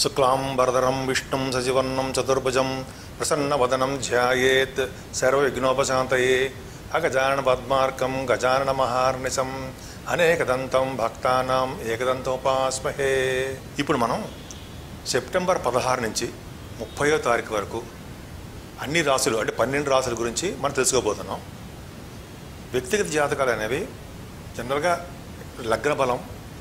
శుక్లాంబరధరం విష్ణుం సజివర్ణం చతుర్భుజం ప్రసన్నవదనం ధ్యాయేత్ సర్వవిఘ్నోపశాంతయే అగజానన పద్మార్కం గజానన మహార్నిశం అనేకదంతం భక్తానాం ఏకదంతోపాస్మహే ఇప్పుడు మనం సెప్టెంబర్ పదహారు నుంచి ముప్పయో తారీఖు వరకు అన్ని రాసులు అంటే పన్నెండు రాసుల గురించి మనం తెలుసుకోబోతున్నాం వ్యక్తిగత జాతకాలు అనేవి జనరల్గా లగ్న బలం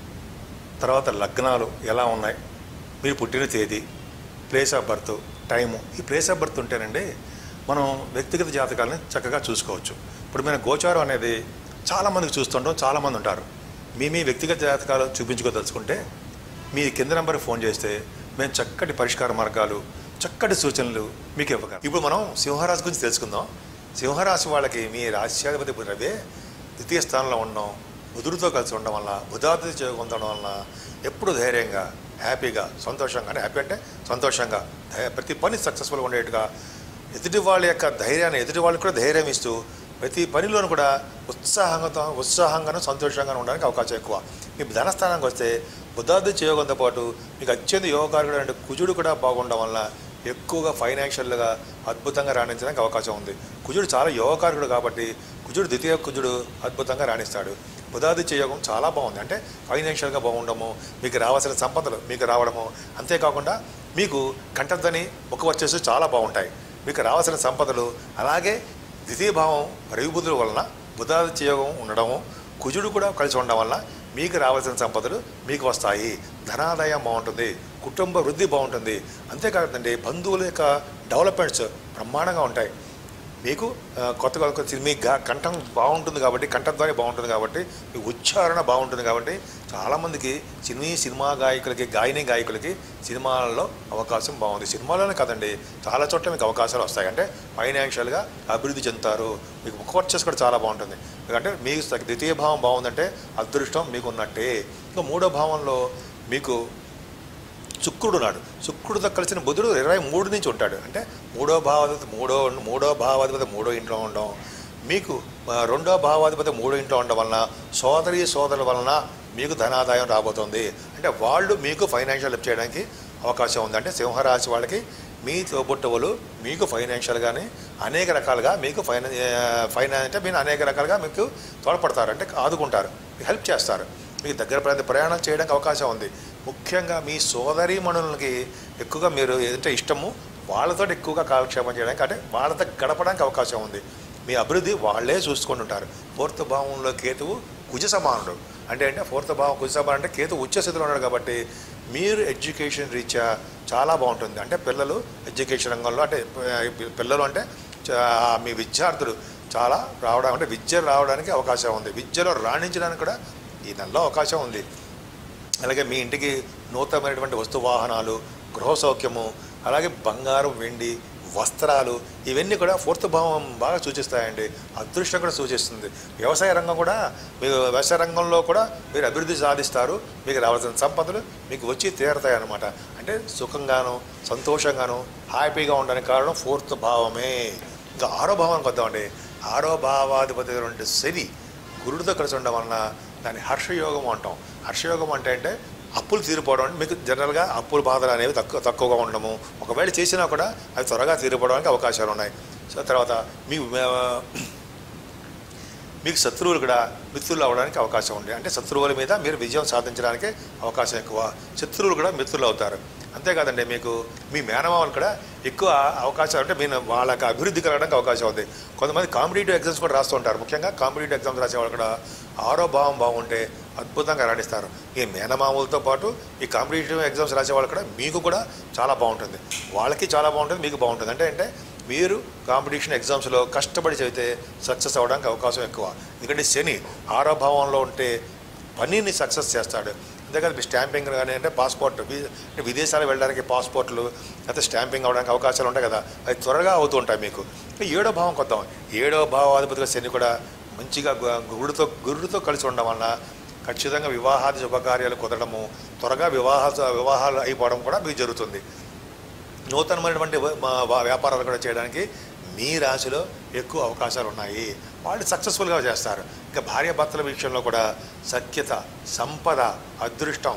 తర్వాత లగ్నాలు ఎలా ఉన్నాయి మీరు పుట్టిన తేదీ ప్లేస్ ఆఫ్ బర్త్ టైము ఈ ప్లేస్ ఆఫ్ బర్త్ ఉంటేనండి మనం వ్యక్తిగత జాతకాలని చక్కగా చూసుకోవచ్చు ఇప్పుడు మన గోచారం అనేది చాలామందికి చూస్తుంటాం చాలామంది ఉంటారు మీ మీ వ్యక్తిగత జాతకాలు చూపించుకోదలుచుకుంటే మీ కింద నెంబర్కి ఫోన్ చేస్తే మేము చక్కటి పరిష్కార మార్గాలు చక్కటి సూచనలు మీకు ఇవ్వగలం ఇప్పుడు మనం సింహరాశి గురించి తెలుసుకుందాం సింహరాశి వాళ్ళకి మీ రాశ్యాధిపతి రవే ద్వితీయ స్థానంలో ఉండడం బుధుడితో కలిసి ఉండడం వల్ల బుధాతి పొందడం వలన ఎప్పుడు ధైర్యంగా హ్యాపీగా సంతోషంగా అంటే హ్యాపీ అంటే సంతోషంగా ధై- ప్రతి పని సక్సెస్ఫుల్గా ఉండేట్టుగా ఎదుటి వాళ్ళ యొక్క ధైర్యాన్ని ఎదుటి వాళ్ళకి కూడా ధైర్యం ఇస్తూ ప్రతి పనిలోనూ కూడా ఉత్సాహంగా ఉత్సాహంగాను సంతోషంగాను ఉండడానికి అవకాశం ఎక్కువ మీ ధనస్థానానికి వస్తే బుధాదిత్య యోగంతో పాటు మీకు అత్యంత యోగకారకుడు అంటే కుజుడు కూడా బాగుండడం వల్ల ఎక్కువగా ఫైనాన్షియల్గా అద్భుతంగా రాణించడానికి అవకాశం ఉంది కుజుడు చాలా యోగకారకుడు కాబట్టి కుజుడు ద్వితీయ కుజుడు అద్భుతంగా రాణిస్తాడు బుధాదిత్య యోగం చాలా బాగుంది అంటే ఫైనాన్షియల్గా బాగుండము మీకు రావాల్సిన సంపదలు మీకు రావడము అంతేకాకుండా మీకు కంఠధ్వని ముఖ వచ్చేసి చాలా బాగుంటాయి మీకు రావాల్సిన సంపదలు అలాగే ద్వితీయ భావం రవిబుధుల వలన బుధాదిత్య యోగం ఉండడము కుజుడు కూడా కలిసి ఉండడం వలన మీకు రావాల్సిన సంపదలు మీకు వస్తాయి ధనాదాయం బాగుంటుంది కుటుంబ వృద్ధి బాగుంటుంది అంతేకాదండి బంధువుల యొక్క డెవలప్మెంట్స్ బ్రహ్మాండంగా ఉంటాయి మీకు ఆ, కొత్తగా కొత్త మీ గా కంఠం బాగుంటుంది కాబట్టి కంఠధ్వని బాగుంటుంది కాబట్టి మీ ఉచ్చారణ బాగుంటుంది కాబట్టి చాలామందికి సినీ సినిమా గాయకులకి గాయని గాయకులకి సినిమాలలో అవకాశం బాగుంది సినిమాలోనే కాదండి చాలా చోట్ల మీకు అవకాశాలు వస్తాయి అంటే ఫైనాన్షియల్గా అభివృద్ధి చెందుతారు మీకు ముఖ వర్చస్ కూడా చాలా బాగుంటుంది ఎందుకంటే మీకు స- ద్వితీయ భావం బాగుందంటే అదృష్టం మీకు ఉన్నట్టే ఇంకా మూడో భావంలో మీకు శుక్రుడు నాడు శుక్రుడితో కలిసిన బుధుడు ఇరవై మూడు నుంచి ఉంటాడు అంటే మూడో భావాధిపతి మూడో మూడో భావాధిపతి మూడో ఇంట్లో ఉండడం మీకు ఆ, రెండో భావాధిపతి మూడో ఇంట్లో ఉండడం వలన సోదరి సోదరుల వలన మీకు ధనాదాయం రాబోతుంది అంటే వాళ్ళు మీకు ఫైనాన్షియల్ హెల్ప్ చేయడానికి అవకాశం ఉంది అంటే సింహరాశి వాళ్ళకి మీ తోబుట్టువులు మీకు ఫైనాన్షియల్ కానీ అనేక రకాలుగా మీకు ఫైనా ఫైనాన్స్ అంటే మీరు అనేక రకాలుగా మీకు తోడ్పడతారు అంటే ఆదుకుంటారు హెల్ప్ చేస్తారు మీకు దగ్గర ప్రాంత ప్రయాణం చేయడానికి అవకాశం ఉంది ముఖ్యంగా మీ సోదరీమణులకి ఎక్కువగా మీరు ఏదంటే ఇష్టము వాళ్ళతో ఎక్కువగా కాలక్షేపం చేయడానికి అంటే వాళ్ళతో గడపడానికి అవకాశం ఉంది మీ అభివృద్ధి వాళ్ళే చూసుకుంటుంటారు ఫోర్త్ భావంలో కేతువు కుజ సమానుడు అంటే అంటే ఫోర్త్ భావం కుజ సమానం అంటే కేతు ఉచ్చ స్థితిలో ఉన్నాడు కాబట్టి మీరు ఎడ్యుకేషన్ రీత్యా చాలా బాగుంటుంది అంటే పిల్లలు ఎడ్యుకేషన్ రంగంలో అంటే ఆ, పిల్లలు అంటే చా- మీ విద్యార్థులు చాలా రావడం అంటే విద్య రావడానికి అవకాశం ఉంది విద్యలో రాణించడానికి కూడా ఈ నెలలో అవకాశం ఉంది అలాగే మీ ఇంటికి నూతనమైనటువంటి వస్తు వాహనాలు గృహ సౌఖ్యము అలాగే బంగారం వెండి వస్త్రాలు ఇవన్నీ కూడా ఫోర్త్ భావం బాగా సూచిస్తాయండి అదృష్టం కూడా సూచిస్తుంది వ్యవసాయ రంగం కూడా మీరు వ్యవసాయ రంగంలో కూడా మీరు అభివృద్ధి సాధిస్తారు మీకు రావాల్సిన సంపదలు మీకు వచ్చి తీరతాయి అన్నమాట అంటే సుఖంగాను సంతోషంగాను హ్యాపీగా ఉండడానికి కారణం ఫోర్త్ భావమే ఇంకా ఆరో భావానికి వద్దామండి ఆరో భావాధిపతి అయినటువంటి శని గురుడితో కలిసి ఉండడం వలన దాన్ని హర్షయోగం అంటాం హర్షయోగం అంటే అంటే అప్పులు తీరిపోవడం అంటే మీకు జనరల్గా అప్పుల బాధలు అనేవి తక్కువ తక్కువగా ఉండడము ఒకవేళ చేసినా కూడా అవి త్వరగా తీరిపోవడానికి అవకాశాలు ఉన్నాయి సో తర్వాత మీ ఆ, మీకు శత్రువులు కూడా మిత్రులు అవడానికి అవకాశం ఉంది అంటే శత్రువుల మీద మీరు విజయం సాధించడానికి అవకాశం ఎక్కువ శత్రువులు కూడా మిత్రులు అవుతారు అంతేకాదండి మీకు మీ మేనమామలు కూడా ఎక్కువ అవకాశం అంటే మీ వాళ్ళకి అభివృద్ధి కలగడానికి అవకాశం ఉంది కొంతమంది కాంపిటేటివ్ ఎగ్జామ్స్ కూడా రాస్తూ ఉంటారు ముఖ్యంగా కాంపిటేటివ్ ఎగ్జామ్స్ రాసే వాళ్ళు కూడా ఆరో భావం బాగుంటే అద్భుతంగా రాణిస్తారు ఈ మేనమామలతో పాటు ఈ కాంపిటేటివ్ ఎగ్జామ్స్ రాసే వాళ్ళు కూడా మీకు కూడా చాలా బాగుంటుంది వాళ్ళకి చాలా బాగుంటుంది మీకు బాగుంటుంది అంటే అంటే మీరు కాంపిటీషన్ ఎగ్జామ్స్లో కష్టపడి చదివితే సక్సెస్ అవ్వడానికి అవకాశం ఎక్కువ ఎందుకంటే శని ఆరో భావంలో ఉంటే పనిని సక్సెస్ చేస్తాడు అంతేకాదు మీ స్టాంపింగ్ కానీ అంటే పాస్పోర్ట్ వి- అంటే విదేశాలు వెళ్ళడానికి పాస్పోర్ట్లు లేకపోతే స్టాంపింగ్ అవ్వడానికి అవకాశాలు ఉంటాయి కదా అవి త్వరగా అవుతూ ఉంటాయి మీకు ఇంకా ఏడో భావం కొద్దాం ఏడో భావాధిపతిగా శని కూడా మంచిగా గు- గురుడితో గురుడితో కలిసి ఉండడం వలన ఖచ్చితంగా వివాహాది శుభకార్యాలు కుదరడము త్వరగా వివాహ వివాహాలు అయిపోవడం కూడా మీకు జరుగుతుంది నూతనమైనటువంటి వ- మా వా- వ్యాపారాలు కూడా చేయడానికి మీ రాశిలో ఎక్కువ అవకాశాలు ఉన్నాయి వాళ్ళు సక్సెస్ఫుల్గా చేస్తారు ఇంకా భార్య భర్తల విషయంలో కూడా సఖ్యత సంపద అదృష్టం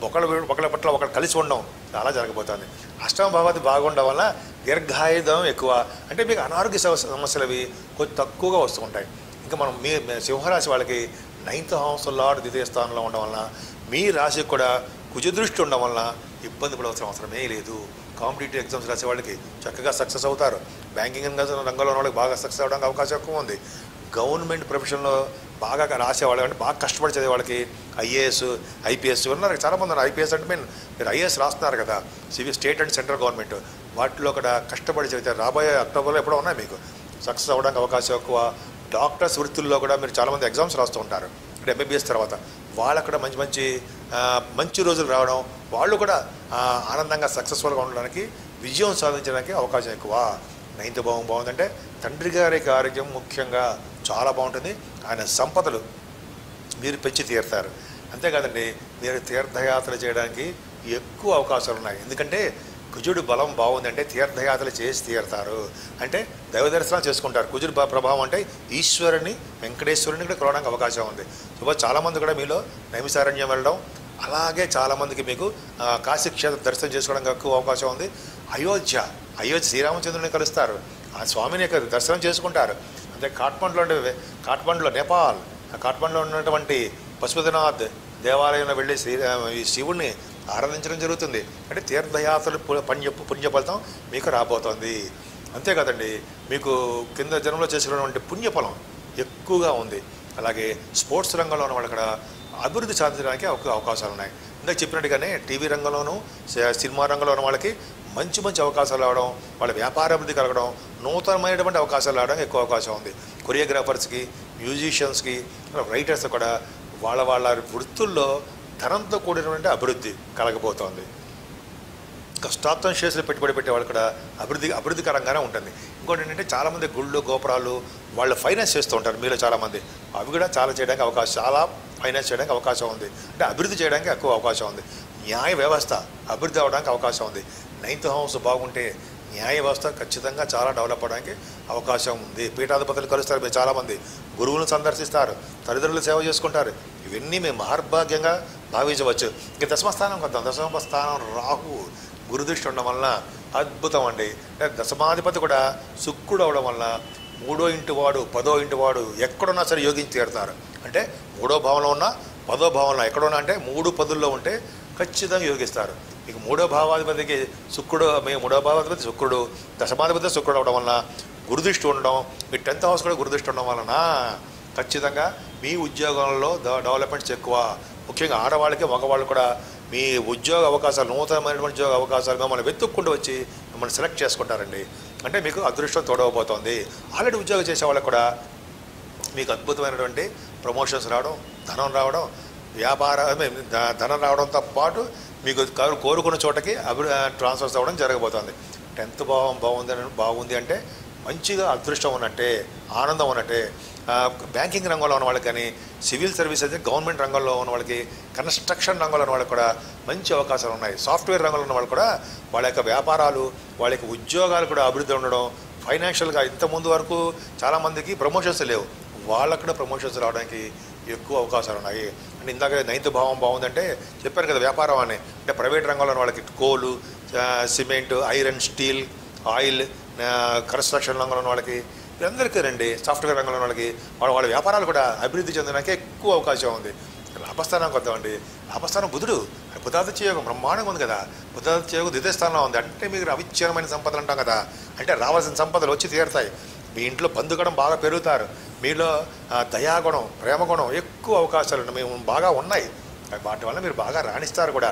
ఒకళ్ళ ఒకళ్ళ పట్ల ఒకళ్ళు కలిసి ఉండడం చాలా జరగబోతుంది అష్టమ భావాది బాగుండడం వల్ల దీర్ఘాయుధం ఎక్కువ అంటే మీకు అనారోగ్య సమస్య- సమస్యలు అవి కొంచెం తక్కువగా వస్తూ ఉంటాయి ఇంకా మనం మీ మీ సింహరాశి వాళ్ళకి నైన్త్ హౌస్ లార్డ్ ద్వితీయ స్థానంలో ఉండడం వలన మీ రాశికి కూడా కుజదృష్టి ఉండడం వలన ఇబ్బంది పడవలసిన అవసరమే లేదు కాంపిటేటివ్ ఎగ్జామ్స్ రాసే వాళ్ళకి చక్కగా సక్సెస్ అవుతారు బ్యాంకింగ్ రంగ- రంగంలో ఉన్న వాళ్ళకి బాగా సక్సెస్ అవ్వడానికి అవకాశం ఎక్కువ ఉంది గవర్నమెంట్ ప్రొఫెషన్లో బాగా రాసే వాళ్ళు అంటే బాగా కష్టపడి చదివే వాళ్ళకి ఐఏఎస్ ఐపీఎస్ ఉన్నారు చాలామంది ఉన్నారు ఐపీఎస్ అంటే మీన్ మీరు ఐఏఎస్ రాస్తున్నారు కదా సివి స్టేట్ అండ్ సెంట్రల్ గవర్నమెంట్ వాటిలో కూడా కష్టపడి చదివితే రాబోయే అక్టోబర్లో ఎప్పుడో ఉన్నాయి మీకు సక్సెస్ అవ్వడానికి అవకాశం ఎక్కువ డాక్టర్స్ వృత్తుల్లో కూడా మీరు చాలామంది ఎగ్జామ్స్ రాస్తూ ఉంటారు అంటే ఎంబీబీఎస్ తర్వాత వాళ్ళకు కూడా మంచి మంచి ఆ, మంచి రోజులు రావడం వాళ్ళు కూడా ఆ, ఆనందంగా సక్సెస్ఫుల్గా ఉండడానికి విజయం సాధించడానికి అవకాశం ఎక్కువ నైన్త్ భావం బాగుందంటే తండ్రి గారికి ఆరోగ్యం ముఖ్యంగా చాలా బాగుంటుంది ఆయన సంపదలు మీరు పెంచి తీరుతారు అంతేకాదండి మీరు తీర్థయాత్ర చేయడానికి ఎక్కువ అవకాశాలు ఉన్నాయి ఎందుకంటే కుజుడు బలం బాగుందంటే తీర్థయాత్రలు చేసి తీరుతారు అంటే దైవ దర్శనం చేసుకుంటారు కుజుడు బ- ప్రభావం అంటే ఈశ్వరుని వెంకటేశ్వరుని కూడా కొనడానికి అవకాశం ఉంది సో చాలామంది కూడా మీలో నైమిసారణ్యం వెళ్ళడం అలాగే చాలామందికి మీకు ఆ, కాశీ క్షేత్ర దర్శనం చేసుకోవడానికి ఎక్కువ అవకాశం ఉంది అయోధ్య అయోధ్య శ్రీరామచంద్రుని కలుస్తారు ఆ స్వామిని యొక్క దర్శనం చేసుకుంటారు అంటే కాఠ్మండ్లో ఉండే కాఠ్మండ్లో నేపాల్ ఆ కాఠ్మండ్లో ఉన్నటువంటి పశుపతినాథ్ దేవాలయంలో వెళ్ళి శ్రీ ఈ శివుణ్ణి ఆరాధించడం జరుగుతుంది అంటే తీర్థయాత్రలు పు- పుణ్య పుణ్య ఫలితం మీకు రాబోతోంది అంతేకాదండి మీకు కింద జనంలో చేసినటువంటి పుణ్యఫలం ఎక్కువగా ఉంది అలాగే స్పోర్ట్స్ రంగంలో ఉన్న వాళ్ళు కూడా అభివృద్ధి సాధించడానికి ఒక అవకాశాలు ఉన్నాయి ఇందాక చెప్పినట్టుగానే టీవీ రంగంలోనూ స- సినిమా రంగంలో ఉన్న వాళ్ళకి మంచి మంచి అవకాశాలు రావడం వాళ్ళ వ్యాపార అభివృద్ధి కలగడం నూతనమైనటువంటి అవకాశాలు రావడం ఎక్కువ అవకాశం ఉంది కొరియోగ్రాఫర్స్కి మ్యూజిషియన్స్కి రైటర్స్ కూడా వాళ్ళ వాళ్ళ వృత్తుల్లో ధనంతో కూడినటువంటి అభివృద్ధి కలగబోతోంది కష్టార్థం చేసిన పెట్టుబడి పెట్టే వాళ్ళు కూడా అభివృద్ధి అభివృద్ధికరంగానే ఉంటుంది ఇంకోటి ఏంటంటే చాలామంది గుళ్ళు గోపురాలు వాళ్ళు ఫైనాన్స్ చేస్తూ ఉంటారు మీలో చాలామంది అవి కూడా చాలా చేయడానికి అవకాశం చాలా ఫైనాన్స్ చేయడానికి అవకాశం ఉంది అంటే అభివృద్ధి చేయడానికి ఎక్కువ అవకాశం ఉంది న్యాయ వ్యవస్థ అభివృద్ధి అవడానికి అవకాశం ఉంది నైన్త్ హౌస్ బాగుంటే న్యాయ వ్యవస్థ ఖచ్చితంగా చాలా డెవలప్ అవడానికి అవకాశం ఉంది పీఠాధిపతులు కలుస్తారు మీరు చాలామంది గురువులను సందర్శిస్తారు తల్లిదండ్రులు సేవ చేసుకుంటారు ఇవన్నీ మేము మహర్భాగ్యంగా భావించవచ్చు ఇక దశమస్థానం కొద్దాం దశమ స్థానం రాహు గురుదృష్టి ఉండడం వలన అద్భుతం అండి అంటే దశమాధిపతి కూడా శుక్రుడు అవడం వలన మూడో ఇంటి వాడు పదో ఇంటి వాడు ఎక్కడున్నా సరే యోగించి తీరుతారు అంటే మూడో భావంలో ఉన్నా పదో భావంలో ఎక్కడున్నా అంటే మూడు పదుల్లో ఉంటే ఖచ్చితంగా యోగిస్తారు ఇక మూడో భావాధిపతికి శుక్రుడు మీ మూడో భావాధిపతి శుక్రుడు దశమాధిపతి శుక్రుడు అవడం వలన గురుదృష్టి ఉండడం మీ టెన్త్ హౌస్ కూడా గురుదృష్టి ఉండడం వలన ఖచ్చితంగా మీ ఉద్యోగంలో డ- డెవలప్మెంట్స్ ఎక్కువ ముఖ్యంగా ఆడవాళ్ళకి మగవాళ్ళు కూడా మీ ఉద్యోగ అవకాశాలు నూతనమైనటువంటి ఉద్యోగ అవకాశాలు మిమ్మల్ని వెతుక్కుంటూ వచ్చి మిమ్మల్ని సెలెక్ట్ చేసుకుంటారండి అంటే మీకు అదృష్టం తోడవబోతోంది ఆల్రెడీ ఉద్యోగం చేసే వాళ్ళకు కూడా మీకు అద్భుతమైనటువంటి ప్రమోషన్స్ రావడం ధనం రావడం వ్యాపార I mean, ధ- ధనం రావడంతో పాటు మీకు కో- కోరుకున్న చోటకి అభి ట్రాన్స్ఫర్స్ అవ్వడం జరగబోతోంది టెన్త్ భావం బాగుంది అని బాగుంది అంటే మంచిగా అదృష్టం ఉన్నట్టే ఆనందం ఉన్నట్టే ఆ, బ్యాంకింగ్ రంగంలో ఉన్న వాళ్ళకి కానీ సివిల్ సర్వీసెస్ గవర్నమెంట్ రంగంలో ఉన్న వాళ్ళకి కన్స్ట్రక్షన్ రంగంలో ఉన్న వాళ్ళకి కూడా మంచి అవకాశాలు ఉన్నాయి సాఫ్ట్వేర్ రంగంలో ఉన్న వాళ్ళు కూడా వాళ్ళ యొక్క వ్యాపారాలు వాళ్ళ యొక్క ఉద్యోగాలు కూడా అభివృద్ధి ఉండడం ఫైనాన్షియల్గా ఇంత ముందు వరకు చాలామందికి ప్రమోషన్స్ లేవు వాళ్ళకు కూడా ప్రమోషన్స్ రావడానికి ఎక్కువ అవకాశాలు ఉన్నాయి అంటే ఇందాక నైన్త్ భావం బాగుందంటే చెప్పారు కదా వ్యాపారం అని అంటే ప్రైవేట్ రంగంలో ఉన్న వాళ్ళకి కోలు ఆ, సిమెంట్ ఐరన్ స్టీల్ ఆయిల్ ఆ, కన్స్ట్రక్షన్ రంగంలో ఉన్న వాళ్ళకి వీళ్ళందరికీ రండి సాఫ్ట్వేర్ రంగంలో ఉన్న వాళ్ళకి వాళ్ళ వాళ్ళ వ్యాపారాలు కూడా అభివృద్ధి చెందడానికి ఎక్కువ అవకాశం ఉంది లాభస్థానం కొద్దామండి లాభస్థానం బుధుడు బుధాదిత్య యోగం బ్రహ్మాండంగా ఉంది కదా బుధాదిత్య యోగం ద్వితీయ స్థానంలో ఉంది అంటే మీకు అవిచ్ఛిన్నమైన సంపదలు అంటాం కదా అంటే రావాల్సిన సంపదలు వచ్చి తీరుతాయి మీ ఇంట్లో బంధుగణం బాగా పెరుగుతారు మీలో ఆ, దయాగుణం ప్రేమగుణం ఎక్కువ అవకాశాలు ఉన్నాయి. మేము బాగా ఉన్నాయి వాటి వల్ల మీరు బాగా రాణిస్తారు కూడా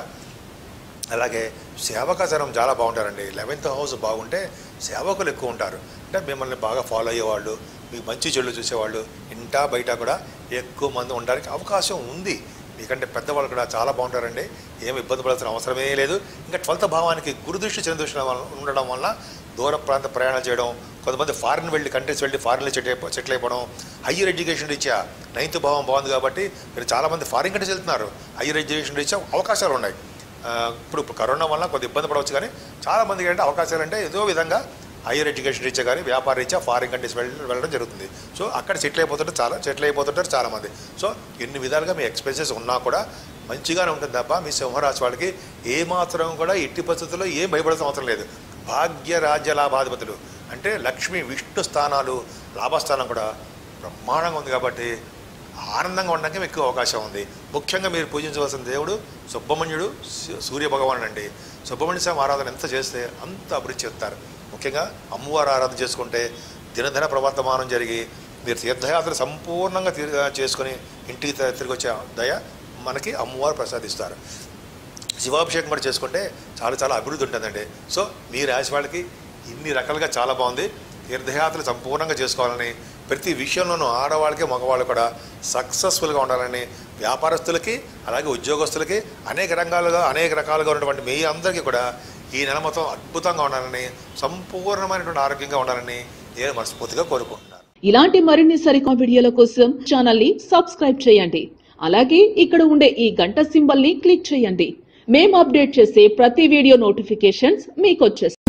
అలాగే సేవకాచరం చాలా బాగుంటారండి లెవెన్త్ హౌస్ బాగుంటే సేవకులు ఎక్కువ ఉంటారు అంటే మిమ్మల్ని బాగా ఫాలో అయ్యేవాళ్ళు మీకు మంచి చెడు చూసేవాళ్ళు ఇంటా బయట కూడా ఎక్కువ మంది ఉండడానికి అవకాశం ఉంది మీకంటే పెద్దవాళ్ళు కూడా చాలా బాగుంటారండి ఏమి ఇబ్బంది పడాల్సిన అవసరమే లేదు ఇంకా ట్వెల్త్ భావానికి గురుదృష్టి చంద్రదృష్టి ఉండడం వల్ల దూర ప్రాంత ప్రయాణాలు చేయడం కొంతమంది ఫారిన్ వెళ్ళి కంట్రీస్ వెళ్ళి ఫారిన్లో సెటిల్ అయిపో సెటిల్ అయిపోవడం హయ్యర్ ఎడ్యుకేషన్ రీత్యా నైన్త్ భావం బాగుంది కాబట్టి మీరు చాలామంది ఫారిన్ కంట్రీస్ వెళ్తున్నారు హయ్యర్ ఎడ్యుకేషన్ రీత్యా అవకాశాలు ఉన్నాయి ఆ, ఇప్పుడు ఇప్పుడు కరోనా వల్ల కొద్ది ఇబ్బంది పడవచ్చు కానీ చాలా మందికి ఏంటంటే అవకాశాలు అంటే ఏదో విధంగా హైయర్ ఎడ్యుకేషన్ రీత్యా కానీ వ్యాపార రీత్యా ఫారిన్ కంట్రీస్ వెళ్ళ వెళ్ళడం జరుగుతుంది సో అక్కడ సెటిల్ అయిపోతుంటారు చాలా సెటిల్ అయిపోతుంటారు చాలామంది సో ఎన్ని విధాలుగా మీ ఎక్స్పెన్సెస్ ఉన్నా కూడా మంచిగానే ఉంటుంది తప్ప మీ సింహరాశి వాళ్ళకి ఏ మాత్రం కూడా ఎట్టి పరిస్థితుల్లో ఏం భయపడాల్సిన అవసరం లేదు భాగ్య రాజ్య లాభాధిపతులు అంటే లక్ష్మి విష్ణు స్థానాలు లాభస్థానం కూడా బ్రహ్మాండంగా ఉంది కాబట్టి ఆనందంగా ఉండడానికి మీకు ఎక్కువ అవకాశం ఉంది ముఖ్యంగా మీరు పూజించవలసిన దేవుడు సుబ్రహ్మణ్యుడు సూ- సూర్య భగవానుడు అండి సుబ్రహ్మణ్య స్వామి ఆరాధన ఎంత చేస్తే అంత అభివృద్ధి చెందుతారు ముఖ్యంగా అమ్మవారు ఆరాధన చేసుకుంటే దినదిన ప్రవర్తమానం జరిగి మీరు తీర్థయాత్ర సంపూర్ణంగా తిరిగి చేసుకొని ఇంటికి తి- తిరిగి వచ్చే దయ మనకి అమ్మవారు ప్రసాదిస్తారు శివాభిషేకం కూడా చేసుకుంటే చాలా చాలా అభివృద్ధి ఉంటుందండి సో మీ రాశి వాళ్ళకి ఇన్ని రకాలుగా చాలా బాగుంది తీర్థయాత్రలు సంపూర్ణంగా చేసుకోవాలని ప్రతి విషయంలోనూ ఆడవాళ్ళకి మగవాళ్ళు కూడా సక్సెస్ఫుల్గా ఉండాలని వ్యాపారస్తులకి అలాగే ఉద్యోగస్తులకి అనేక రంగాలుగా అనేక రకాలుగా ఉన్నటువంటి మీ అందరికీ కూడా ఈ నెల మొత్తం అద్భుతంగా ఉండాలని సంపూర్ణమైనటువంటి ఆరోగ్యంగా ఉండాలని నేను మనస్ఫూర్తిగా కోరుకుంటున్నాను ఇలాంటి మరిన్ని సరికొత్త వీడియోల కోసం ఛానల్ ని సబ్స్క్రైబ్ చేయండి అలాగే ఇక్కడ ఉండే ఈ గంట సింబల్ ని క్లిక్ చేయండి మేము అప్డేట్ చేసే ప్రతి వీడియో నోటిఫికేషన్స్ మీకు వచ్చేస్తాయి